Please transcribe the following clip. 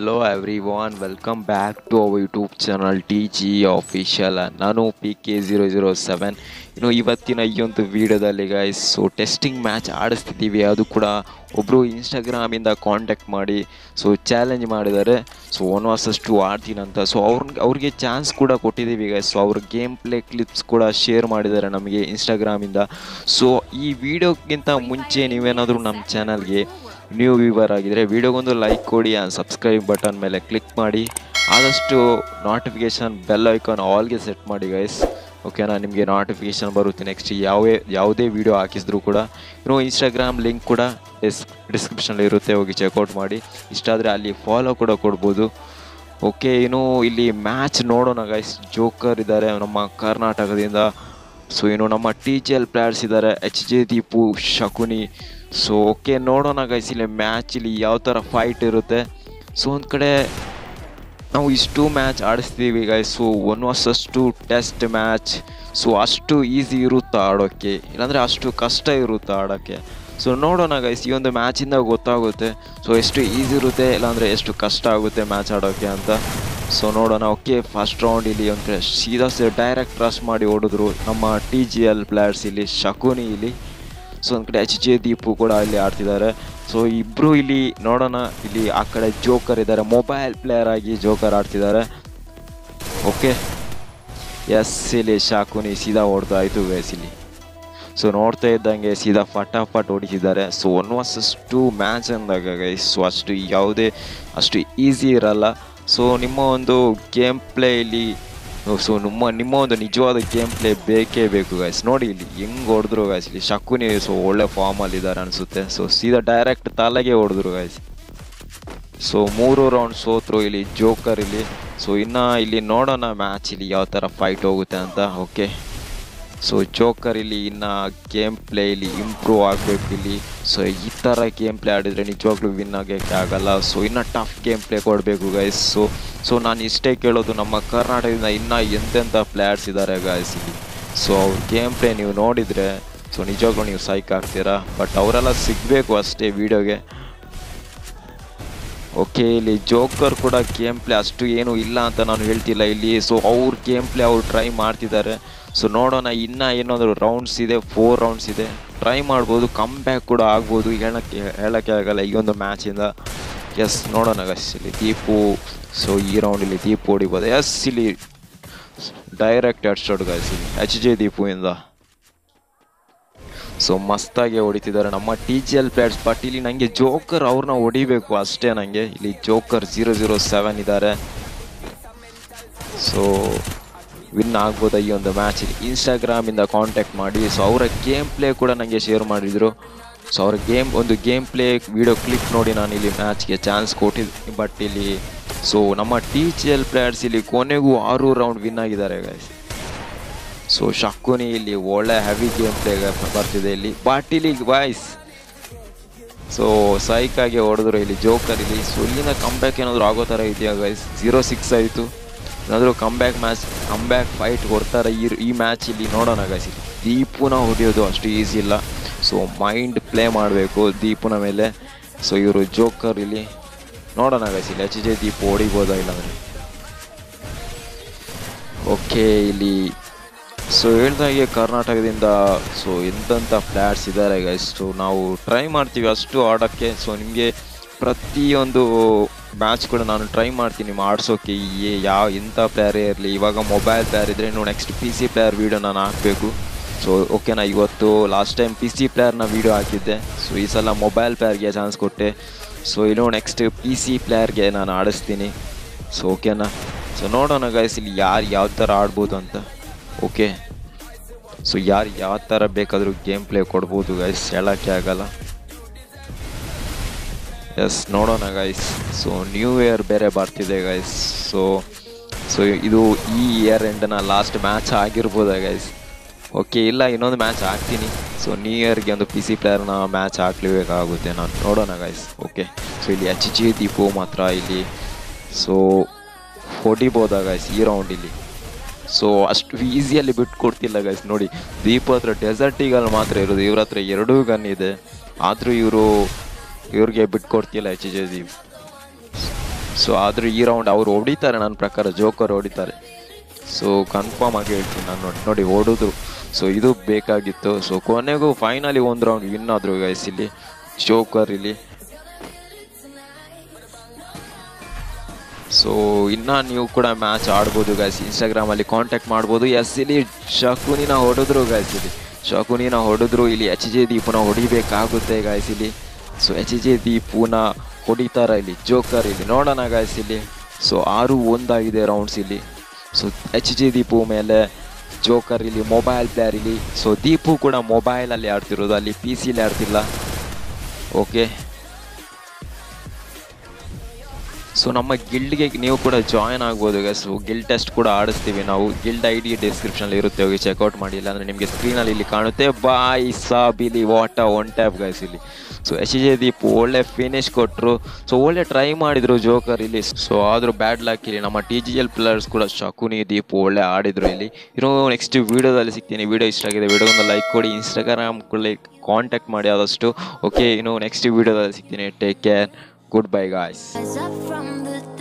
hello everyone welcome back to our YouTube channel T G official ನಾನು P K zero zero seven ಇನ್ನು ಇವತ್ತಿನ ಈ ಒಂದು ವಿಡಿಯೋದಲ್ಲಿ ಗೈಸ್ ಸೊ ಟೆಸ್ಟಿಂಗ್ ಮ್ಯಾಚ್ ಆಡಿಸ್ತಿದ್ದೀವಿ ಅದು ಕೂಡ ಒಬ್ಬರು ಇನ್ಸ್ಟಾಗ್ರಾಮಿಂದ ಕಾಂಟ್ಯಾಕ್ಟ್ ಮಾಡಿ ಸೊ ಚಾಲೆಂಜ್ ಮಾಡಿದ್ದಾರೆ ಸೊ ಒನ್ ವರ್ಸಸ್ ಟು ಆಡ್ತೀನಂತ ಸೊ ಅವ್ರಿಗೆ ಅವ್ರಿಗೆ ಚಾನ್ಸ್ ಕೂಡ ಕೊಟ್ಟಿದ್ದೀವಿ ಗೈಸ್ ಸೊ ಅವ್ರ ಗೇಮ್ ಪ್ಲೇ ಕ್ಲಿಪ್ಸ್ ಕೂಡ ಶೇರ್ ಮಾಡಿದ್ದಾರೆ ನಮಗೆ ಇನ್ಸ್ಟಾಗ್ರಾಮಿಂದ ಸೊ ಈ ವಿಡಿಯೋಕ್ಕಿಂತ ಮುಂಚೆ ನೀವೇನಾದರೂ ನಮ್ಮ ಚಾನಲ್ಗೆ ನ್ಯೂ ವ್ಯೂವರ್ ಆಗಿದ್ರೆ ವಿಡಿಯೋಗೊಂದು ಲೈಕ್ ಕೊಡಿ ಆ್ಯಂಡ್ ಸಬ್ಸ್ಕ್ರೈಬ್ ಬಟನ್ ಮೇಲೆ ಕ್ಲಿಕ್ ಮಾಡಿ ಆದಷ್ಟು ನೋಟಿಫಿಕೇಷನ್ ಬೆಲ್ ಐಕಾನ್ ಆಲ್ಗೆ ಸೆಟ್ ಮಾಡಿ ಗೈಸ್ ಓಕೆನಾ ನಿಮಗೆ ನೋಟಿಫಿಕೇಷನ್ ಬರುತ್ತೆ ನೆಕ್ಸ್ಟ್ ಯಾವೇ ಯಾವುದೇ ವಿಡಿಯೋ ಹಾಕಿಸಿದ್ರು ಕೂಡ ಇನ್ನು ಇನ್ಸ್ಟಾಗ್ರಾಮ್ ಲಿಂಕ್ ಕೂಡ ಡಿಸ್ ಡಿಸ್ಕ್ರಿಪ್ಷನಲ್ಲಿ ಇರುತ್ತೆ ಹೋಗಿ ಚೆಕ್ಔಟ್ ಮಾಡಿ ಇಷ್ಟ ಆದರೆ ಅಲ್ಲಿ ಫಾಲೋ ಕೂಡ ಕೊಡ್ಬೋದು ಓಕೆ ಇನ್ನು ಇಲ್ಲಿ ಮ್ಯಾಚ್ ನೋಡೋಣ ಗೈಸ್ ಜೋಕರ್ ಇದ್ದಾರೆ ನಮ್ಮ ಕರ್ನಾಟಕದಿಂದ ಸೊ ಇನ್ನು ನಮ್ಮ ಟಿ ಜಿ ಎಲ್ ಪ್ಲೇಯರ್ಸ್ ಇದ್ದಾರೆ H J Deepu Shakuni so okay ನೋಡೋಣ ಗೈಸ್ ಇಲ್ಲಿ ಮ್ಯಾಚ್ ಇಲ್ಲಿ ಯಾವ ಥರ ಫೈಟ್ ಇರುತ್ತೆ ಸೊ ಒಂದು ಕಡೆ ನಾವು ಇಷ್ಟು ಮ್ಯಾಚ್ ಆಡಿಸ್ತೀವಿ ಗೈಸ್ ಸೊ ಒನ್ ವರ್ಸಷ್ಟು ಟೆಸ್ಟ್ ಮ್ಯಾಚ್ ಸೊ ಅಷ್ಟು ಈಸಿ ಇರುತ್ತಾ ಆಡೋಕ್ಕೆ ಇಲ್ಲಾಂದರೆ ಅಷ್ಟು ಕಷ್ಟ ಇರುತ್ತಾ ಆಡೋಕ್ಕೆ ಸೊ ನೋಡೋಣ ಗೈಸ್ ಈ ಒಂದು ಮ್ಯಾಚಿಂದ ಗೊತ್ತಾಗುತ್ತೆ ಸೊ ಎಷ್ಟು ಈಸಿ ಇರುತ್ತೆ ಇಲ್ಲಾಂದರೆ ಎಷ್ಟು ಕಷ್ಟ ಆಗುತ್ತೆ ಮ್ಯಾಚ್ ಆಡೋಕ್ಕೆ ಅಂತ ಸೊ ನೋಡೋಣ ಓಕೆ ಫಸ್ಟ್ ರೌಂಡ್ ಇಲ್ಲಿ ಒಂದು ಸೀದಾ ಡೈರೆಕ್ಟ್ ರಶ್ ಮಾಡಿ ಓಡಿದ್ರು ನಮ್ಮ ಟಿ ಜಿ ಎಲ್ ಪ್ಲೇಯರ್ಸ್ ಇಲ್ಲಿ ಶಕುನಿ ಇಲ್ಲಿ ಸೊ ಒಂದು ಕಡೆ ಎಚ್ ಜೆ ದೀಪು ಕೂಡ ಇಲ್ಲಿ ಆಡ್ತಿದ್ದಾರೆ ಸೊ ಇಬ್ಬರು ಇಲ್ಲಿ ನೋಡೋಣ ಇಲ್ಲಿ ಆ ಕಡೆ ಜೋಕರ್ ಇದ್ದಾರೆ ಮೊಬೈಲ್ ಪ್ಲೇಯರ್ ಆಗಿ ಜೋಕರ್ ಆಡ್ತಿದ್ದಾರೆ ಓಕೆ ಎಸ್ ಇಲ್ಲಿ ಶಾಕುನಿ ಸೀದಾ ಹೊಡ್ತಾ ಆಯಿತು ಗೈಸ್ ಇಲ್ಲಿ ಸೊ ನೋಡ್ತಾ ಇದ್ದಂಗೆ ಸೀದಾ ಫಟಾಫಟ್ ಹೊಡಿತಿದ್ದಾರೆ so one versus two match ಅಂದಾಗ ಗೈಸ್ ಸೊ ಅಷ್ಟು ಯಾವುದೇ ಅಷ್ಟು ಈಸಿ ಇರಲ್ಲ ಸೊ ನಿಮ್ಮ ಒಂದು ಗೇಮ್ ಪ್ಲೇ ಇಲ್ಲಿ ಸೊ ನಿಮ್ಮ ನಿಮ್ಮ ಒಂದು ನಿಜವಾದ ಗೇಮ್ ಪ್ಲೇ ಬೇಕೇ ಬೇಕು ಗೈಸ್ ನೋಡಿ ಇಲ್ಲಿ ಹೆಂಗೆ ಹೊಡೆದ್ರು ಗೈಸ್ ಇಲ್ಲಿ ಶಕುನಿ ಸೊ ಒಳ್ಳೆ ಫಾರ್ಮಲ್ಲಿ ಇದ್ದಾರೆ ಅನಿಸುತ್ತೆ ಸೊ ಸೀದಾ ಡೈರೆಕ್ಟ್ ತಲೆಗೆ ಹೊಡೆದ್ರು ಗೈಸ್ ಸೊ ಮೂರು ರೌಂಡ್ ಸೋತ್ರು ಇಲ್ಲಿ ಜೋಕರ್ ಇಲ್ಲಿ ಸೊ ಇನ್ನು ಇಲ್ಲಿ ನೋಡೋಣ ಮ್ಯಾಚ್ ಇಲ್ಲಿ ಯಾವ ಥರ ಫೈಟ್ ಹೋಗುತ್ತೆ ಅಂತ ಓಕೆ ಸೊ ಜೋಕರ್ ಇಲ್ಲಿ ಇನ್ನು ಗೇಮ್ ಪ್ಲೇ ಇಲ್ಲಿ ಇಂಪ್ರೂವ್ ಆಗಬೇಕು ಇಲ್ಲಿ ಸೊ ಈ ಥರ ಗೇಮ್ ಪ್ಲೇ ಆಡಿದರೆ ನಿಜವಾಗ್ಲೂ ವಿನ್ ಆಗೋಕ್ಕೆ ಆಗಲ್ಲ ಸೊ ಇನ್ನು ಟಫ್ ಗೇಮ್ ಪ್ಲೇ ಕೊಡಬೇಕು ಗೈಸ್ ಸೊ ಸೊ ನಾನು ಇಷ್ಟೇ ಕೇಳೋದು ನಮ್ಮ ಕರ್ನಾಟಕದಿಂದ ಇನ್ನೂ ಎಂತೆಂಥ ಪ್ಲೇಯರ್ಸ್ ಇದ್ದಾರೆ ಗಾಯ್ಸ್ ಇಲ್ಲಿ ಸೊ ಅವ್ರ ಗೇಮ್ ಪ್ಲೇ ನೀವು ನೋಡಿದರೆ ಸೊ ನಿಜವಾಗ್ಲೂ ನೀವು ಸೈಕ್ ಆಗ್ತೀರಾ ಬಟ್ ಅವರೆಲ್ಲ ಸಿಗಬೇಕು ಅಷ್ಟೇ ವೀಡಿಯೋಗೆ ಓಕೆ ಇಲ್ಲಿ ಜೋಕರ್ ಕೂಡ ಗೇಮ್ ಪ್ಲೇ ಅಷ್ಟು ಏನು ಇಲ್ಲ ಅಂತ ನಾನು ಹೇಳ್ತಿಲ್ಲ ಇಲ್ಲಿ ಸೊ ಅವ್ರ ಗೇಮ್ ಪ್ಲೇ ಅವ್ರು ಟ್ರೈ ಮಾಡ್ತಿದ್ದಾರೆ ಸೊ ನೋಡೋಣ ಇನ್ನೂ ಏನಾದರೂ ರೌಂಡ್ಸ್ ಇದೆ ಫೋರ್ ರೌಂಡ್ಸ್ ಇದೆ ಟ್ರೈ ಮಾಡ್ಬೋದು ಕಮ್ ಬ್ಯಾಕ್ ಕೂಡ ಆಗ್ಬೋದು ಹೇಳೋಕ್ಕೆ ಹೇಳೋಕ್ಕೆ ಆಗಲ್ಲ ಈ ಒಂದು ಮ್ಯಾಚಿಂದ ಎಸ್ ನೋಡೋಣ ಗಸ್ ಇಲ್ಲಿ ದೀಪು ಸೊ ಈ ರೌಂಡ್ ಇಲ್ಲಿ ದೀಪು ಹೊಡಿಬೋದು ಎಸ್ ಇಲ್ಲಿ ಡೈರೆಕ್ಟ್ ಹೆಡ್ಶಾಟ್ ಗೈಸ್ ಇಲ್ಲಿ ಎಚ್ ಜೆ ದೀಪುವಿಂದ ಸೊ ಮಸ್ತಾಗಿ ಹೊಡಿತಿದ್ದಾರೆ ನಮ್ಮ T G L players but ಇಲ್ಲಿ ನನಗೆ ಜೋಕರ್ ಅವ್ರನ್ನ ಹೊಡಿಬೇಕು ಅಷ್ಟೇ ನನಗೆ ಇಲ್ಲಿ ಜೋಕರ್ ಜೀರೋ ಜೀರೋ ಸೆವೆನ್ ಇದ್ದಾರೆ ಸೊ ವಿನ್ ಆಗ್ಬೋದಾ ಈ ಒಂದು ಮ್ಯಾಚ್ ಇಲ್ಲಿ ಇನ್ಸ್ಟಾಗ್ರಾಮಿಂದ ಕಾಂಟ್ಯಾಕ್ಟ್ ಮಾಡಿ ಸೊ ಅವರ ಗೇಮ್ ಪ್ಲೇ ಕೂಡ ನನಗೆ ಶೇರ್ ಮಾಡಿದರು ಸೊ ಅವ್ರ ಗೇಮ್ ಒಂದು ಗೇಮ್ ಪ್ಲೇ ವಿಡಿಯೋ ಕ್ಲಿಪ್ ನೋಡಿ ನಾನು ಇಲ್ಲಿ ಮ್ಯಾಚ್ಗೆ ಚಾನ್ಸ್ ಕೊಟ್ಟಿದ್ದೀನಿ ಬಟ್ ಇಲ್ಲಿ ಸೊ ನಮ್ಮ ಟಿ ಜಿ ಎಲ್ ಪ್ಲೇಯರ್ಸ್ ಇಲ್ಲಿ ಕೊನೆಗೂ ಆರು ರೌಂಡ್ ವಿನ್ ಆಗಿದ್ದಾರೆ ಗೈಸ್ ಸೊ ಶಕುನಿ ಇಲ್ಲಿ ಒಳ್ಳೆ ಹೆವಿ ಗೇಮ್ ಪ್ಲೇ ಬರ್ತಿದೆ ಇಲ್ಲಿ ಬಟ್ ಇಲ್ಲಿ ವಾಯ್ಸ್ ಸೊ ಸೈಕಾಗಿ ಹೊಡೆದ್ರು ಇಲ್ಲಿ ಜೋಕರ್ ಇಲ್ಲಿ ಸೊ ಇಲ್ಲಿಂದ ಕಮ್ಬ್ಯಾಕ್ ಏನಾದರೂ ಆಗೋ ಥರ ಇದೆಯಾ ಗೈಸ್ ಝೀರೋ ಸಿಕ್ಸ್ ಆಯಿತು ಏನಾದರೂ ಕಮ್ಬ್ಯಾಕ್ ಮ್ಯಾಚ್ ಕಮ್ಬ್ಯಾಕ್ ಫೈಟ್ ಕೊಡ್ತಾರೆ ಈ ಈ ಮ್ಯಾಚ್ ಇಲ್ಲಿ ನೋಡೋಣ ಗೈಸ್ ಇಲ್ಲಿ ದೀಪುನ ಹೊಡೆಯೋದು ಅಷ್ಟು ಈಸಿ ಇಲ್ಲ ಸೊ ಮೈಂಡ್ ಪ್ಲೇ ಮಾಡಬೇಕು ದೀಪುನ ಮೇಲೆ ಸೊ ಇವರು ಜೋಕರ್ ಇಲ್ಲಿ ನೋಡೋಣ ಗೈಸ್ ಇಲ್ಲಿ ಎಚ್ ಜೆ ದೀಪು ಹೊಡಿಬೋದಾ ಇಲ್ಲಾಂದರೆ ಓಕೆ ಇಲ್ಲಿ ಸೊ ಹೇಳ್ದಾಗೆ ಕರ್ನಾಟಕದಿಂದ ಸೊ ಎಂತೆಂಥ ಪ್ಲೇಯರ್ಸ್ ಇದ್ದಾರೆ ಗೈಸ್ ಸೊ ನಾವು ಟ್ರೈ ಮಾಡ್ತೀವಿ ಅಷ್ಟು ಆಡೋಕ್ಕೆ ಸೊ ನಿಮಗೆ ಪ್ರತಿಯೊಂದು ಮ್ಯಾಚ್ ಕೂಡ ನಾನು ಟ್ರೈ ಮಾಡ್ತೀನಿ ಆಡ್ಸೋಕ್ಕೆ ಏ ಯಾವ ಎಂಥ ಪ್ಲೇಯರೇ ಇರಲಿ ಇವಾಗ ಮೊಬೈಲ್ ಪ್ಲೇಯರ್ ಇದ್ದರೆ ಇನ್ನು next P C player video ನಾನು ಹಾಕಬೇಕು ಸೊ ಓಕೆನಾ ಇವತ್ತು ಲಾಸ್ಟ್ ಟೈಮ್ ಪಿ ಸಿ ಪ್ಲೇಯರ್ನ ವೀಡಿಯೋ ಹಾಕಿದ್ದೆ ಸೊ ಈ ಸಲ ಮೊಬೈಲ್ ಪ್ಲೇಯರ್ಗೆ ಚಾನ್ಸ್ ಕೊಟ್ಟೆ ಸೊ ಇನ್ನು ನೆಕ್ಸ್ಟ್ ಪಿ ಸಿ ಪ್ಲೇಯರ್ಗೆ ನಾನು ಆಡಿಸ್ತೀನಿ ಸೊ ಓಕೆನಾ ಸೊ ನೋಡೋಣ ಗೈಸ್ ಇಲ್ಲಿ ಯಾರು ಯಾವ ಥರ ಆಡ್ಬೋದು ಅಂತ ಓಕೆ ಸೊ ಯಾರು ಯಾವ ಥರ ಬೇಕಾದರೂ ಗೇಮ್ ಪ್ಲೇ ಕೊಡ್ಬೋದು ಗೈಸ್ ಹೇಳೋಕ್ಕೆ ಆಗಲ್ಲ ಎಸ್ ನೋಡೋಣ ಗೈಸ್ ಸೊ ನ್ಯೂ ಇಯರ್ ಬೇರೆ ಬರ್ತಿದೆ ಗೈಸ್ ಸೊ ಸೊ ಇದು ಈ ಇಯರ್ ಎಂಡನ ಲಾಸ್ಟ್ ಮ್ಯಾಚ್ ಆಗಿರ್ಬೋದಾ ಗೈಸ್ ಓಕೆ ಇಲ್ಲ ಇನ್ನೊಂದು ಮ್ಯಾಚ್ ಹಾಕ್ತೀನಿ ಸೊ ನ್ಯೂ ಇಯರ್ಗೆ ಒಂದು ಪಿ ಸಿ ಪ್ಲೇಯರ್ನ ಮ್ಯಾಚ್ ಹಾಕ್ಲೇಬೇಕಾಗುತ್ತೆ ನಾನು ನೋಡೋಣ ಗೈಸ್ ಓಕೆ ಸೊ ಇಲ್ಲಿ ಎಚ್ ಜಿ ದೀಪು ಮಾತ್ರ ಇಲ್ಲಿ ಸೊ ಹೊಡಿಬೋದಾ ಗೈಸ್ ಈ ರೌಂಡ್ ಇಲ್ಲಿ ಸೊ ಅಷ್ಟು ಈಸಿಯಲ್ಲಿ ಬಿಟ್ಟು ಕೊಡ್ತಿಲ್ಲ ಗೈಸ್ ನೋಡಿ ದೀಪ ಹತ್ರ ಡೆಸರ್ಟ್ ಈಗಲ್ ಮಾತ್ರ ಇರೋದು ಇವ್ರ ಹತ್ರ ಎರಡೂ ಗನ್ ಇದೆ ಆದರೂ ಇವರು ಇವ್ರಿಗೆ ಬಿಟ್ಕೊಡ್ತಿಲ್ಲ ಎಚ್ ಜೆ ದೀಪ್ ಸೊ ಆದರೂ ಈ ರೌಂಡ್ ಅವ್ರು ಹೊಡಿತಾರೆ ನನ್ನ ಪ್ರಕಾರ ಜೋಕರ್ ಹೊಡಿತಾರೆ ಸೊ ಕನ್ಫರ್ಮ್ ಆಗಿ ಹೇಳ್ತೀನಿ ನಾನು ನೋಡಿ ನೋಡಿ ಹೊಡಿದ್ರು ಸೊ ಇದು ಬೇಕಾಗಿತ್ತು ಸೊ ಕೊನೆಗೂ ಫೈನಲಿ ಒಂದು ರೌಂಡ್ ವಿನ್ ಆದರು ಗೈಸ್ ಇಲ್ಲಿ ಜೋಕರ್ ಇಲ್ಲಿ ಸೊ ಇನ್ನು ನೀವು ಕೂಡ ಮ್ಯಾಚ್ ಆಡ್ಬೋದು ಗೈಸ್ ಇನ್ಸ್ಟಾಗ್ರಾಮಲ್ಲಿ ಕಾಂಟ್ಯಾಕ್ಟ್ ಮಾಡ್ಬೋದು ಎಸ್ ಇಲ್ಲಿ ಶಕುನಿನ ಹೊಡೆದ್ರು ಗೈಸ್ ಇಲ್ಲಿ ಶಕುನಿನ ಹೊಡೆದ್ರು ಇಲ್ಲಿ ಎಚ್ ಜೆ ದೀಪನ ಹೊಡಿಬೇಕಾಗುತ್ತೆ ಗೈಸ್ ಇಲ್ಲಿ ಸೊ ಎಚ್ ಜೆ ದೀಪುನ ಹೊಡಿತಾರ ಇಲ್ಲಿ ಜೋಕರ್ ಇಲ್ಲಿ ನೋಡೋಣ ಗೈಸ್ ಇಲ್ಲಿ ಸೊ ಆರು ಒಂದಾಗಿದೆ ರೌಂಡ್ಸ್ ಇಲ್ಲಿ ಸೊ ಎಚ್ ಜಿ ದೀಪು ಮೇಲೆ ಜೋಕರ್ ಇಲ್ಲಿ ಮೊಬೈಲ್ ಪ್ಲೇಯರ್ ಇಲ್ಲಿ ಸೊ ದೀಪು ಕೂಡ ಮೊಬೈಲಲ್ಲಿ ಆಡ್ತಿರೋದು ಅಲ್ಲಿ ಪಿ ಸಿಲಿ ಆಡ್ತಿಲ್ಲ ಓಕೆ ಸೊ ನಮ್ಮ ಗಿಲ್ಡ್ಗೆ ನೀವು ಕೂಡ ಜಾಯ್ನ್ ಆಗ್ಬೋದು ಗೈಸ್ ಸೊ ಗಿಲ್ಡ್ ಟೆಸ್ಟ್ ಕೂಡ ಆಡಿಸ್ತೀವಿ ನಾವು ಗಿಲ್ಡ್ ಐ ಡಿ ಡಿಸ್ಕ್ರಿಪ್ಷನಲ್ಲಿ ಇರುತ್ತೆ ಹೋಗಿ ಚೆಕ್ಔಟ್ ಮಾಡಿ ಇಲ್ಲ ಅಂದರೆ ನಿಮಗೆ ಸ್ಕ್ರೀನಲ್ಲಿ ಇಲ್ಲಿ ಕಾಣುತ್ತೆ ಬಾಯ್ ಸಾಬ್ ಇಲ್ಲಿ ವಾಟ ಒನ್ ಟ್ಯಾಪ್ ಗೈಸ್ ಇಲ್ಲಿ ಸೊ ಎಚ್ ಜೆ ದೀಪ್ ಒಳ್ಳೆ ಫಿನಿಶ್ ಕೊಟ್ಟರು ಸೊ ಒಳ್ಳೆ ಟ್ರೈ ಮಾಡಿದ್ರು ಜೋಕರ್ ಇಲ್ಲಿ ಸೊ ಆದರೂ ಬ್ಯಾಡ್ ಲಕ್ ಇಲ್ಲಿ ನಮ್ಮ ಟಿ ಜಿ ಎಲ್ ಪ್ಲೇಯರ್ಸ್ ಕೂಡ ಶಕುನಿ ದೀಪ್ ಒಳ್ಳೆ ಆಡಿದ್ರು ಇಲ್ಲಿ ಇರೋ ನೆಕ್ಸ್ಟ್ ವೀಡಿಯೋದಲ್ಲಿ ಸಿಗ್ತೀನಿ ವಿಡಿಯೋ ಇಷ್ಟ ಆಗಿದೆ ವಿಡಿಯೋಗೊಂದು ಲೈಕ್ ಕೊಡಿ ಇನ್ಸ್ಟಾಗ್ರಾಮ್ ಕಾಂಟ್ಯಾಕ್ಟ್ ಮಾಡಿ ಆದಷ್ಟು ಓಕೆ ಇನ್ನು ನೆಕ್ಸ್ಟ್ ವೀಡಿಯೋದಲ್ಲಿ ಸಿಗ್ತೀನಿ take care goodbye guys Rise up from the